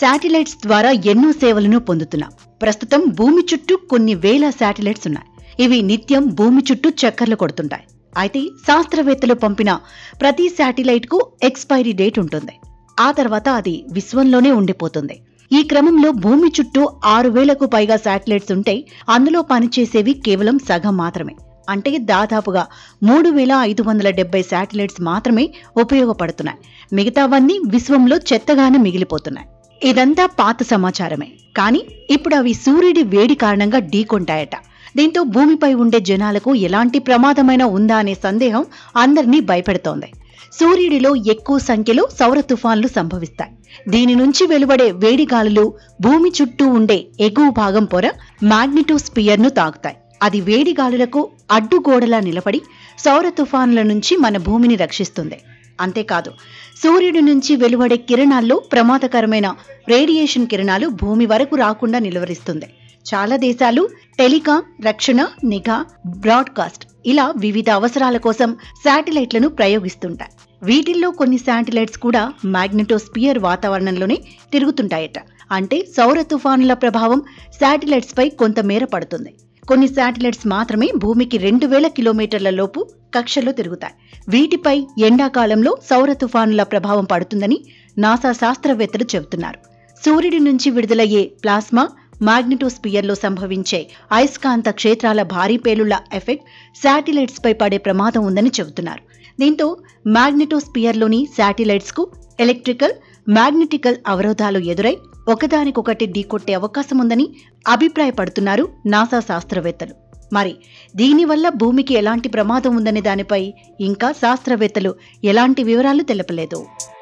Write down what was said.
satellites ద్వారా ఎన్నో సేవలను పొందుతున్నాం ప్రస్తుతం భూమి చుట్టూ కొన్ని వేల శాటిలైట్స్ ఉన్నాయి ఇవి నిత్యం భూమి చుట్టూ చక్కర్లు కొడుతుంటాయి అయితే శాస్త్రవేత్తలు పంపిన ప్రతి శాటిలైట్ కు ఎక్స్పైరీ డేట్ ఉంటుంది ఆ తర్వాత అది విశ్వంలోనే ఉండిపోతుంది ఈ క్రమంలో భూమి చుట్టూ ఆరు వేలకు పైగా శాటిలైట్స్ ఉంటే అందులో పనిచేసేవి కేవలం సగం మాత్రమే అంటే దాదాపుగా మూడు వేల ఐదు వందల డెబ్బై శాటిలైట్స్ మాత్రమే ఉపయోగపడుతున్నాయి మిగతావన్నీ విశ్వంలో చెత్తగానే మిగిలిపోతున్నాయి ఇదంతా పాత సమాచారమే కానీ ఇప్పుడు అవి సూర్యుడి వేడి కారణంగా ఢీకొంటాయట దీంతో భూమిపై ఉండే జనాలకు ఎలాంటి ప్రమాదమైన ఉందా అనే సందేహం అందరినీ భయపెడుతోంది సూర్యుడిలో ఎక్కువ సంఖ్యలో సౌర తుఫాన్లు సంభవిస్తాయి దీని నుంచి వెలువడే వేడి గాలులు భూమి చుట్టూ ఉండే ఎగువ భాగం పొర మాగ్నిటోస్పియర్ ను తాకుతాయి అది వేడి గాలులకు అడ్డుగోడలా నిలబడి సౌర తుఫాన్ల నుంచి మన భూమిని రక్షిస్తుంది అంతేకాదు సూర్యుడి నుంచి వెలువడే కిరణాల్లో ప్రమాదకరమైన రేడియేషన్ కిరణాలు భూమి వరకు రాకుండా నిలువరిస్తుంది చాలా దేశాలు టెలికాం రక్షణ నిఘా బ్రాడ్కాస్ట్ ఇలా వివిధ అవసరాల కోసం శాటిలైట్లను ప్రయోగిస్తుంటాయి వీటిల్లో కొన్ని శాటిలైట్స్ కూడా మ్యాగ్నెటోస్పియర్ వాతావరణంలోనే తిరుగుతుంటాయట అంటే సౌర తుఫానుల ప్రభావం శాటిలైట్స్ పై కొంత మేర పడుతుంది కొన్ని శాటిలైట్స్ మాత్రమే భూమికి రెండు వేల కిలోమీటర్ల లోపు కక్షలో తిరుగుతాయి వీటిపై ఎండాకాలంలో సౌర తుఫానుల ప్రభావం పడుతుందని నాసా శాస్త్రవేత్తలు చెబుతున్నారు సూర్యుడి నుంచి విడుదలయ్యే ప్లాస్మా మాగ్నెటోస్పియర్లో సంభవించే అయస్కాంత క్షేత్రాల భారీ పేలుళ్ల ఎఫెక్ట్ శాటిలైట్స్ పై పడే ప్రమాదం ఉందని చెబుతున్నారు దీంతో మాగ్నెటోస్పియర్లోని శాటిలైట్స్ కు ఎలక్ట్రికల్ మ్యాగ్నెటికల్ అవరోధాలు ఎదురై ఒకదానికొకటి ఢీకొట్టే అవకాశం ఉందని అభిప్రాయపడుతున్నారు నాసా శాస్త్రవేత్తలు మరి దీనివల్ల భూమికి ఎలాంటి ప్రమాదం ఉందనే దానిపై ఇంకా శాస్త్రవేత్తలు ఎలాంటి వివరాలు తెలపలేదు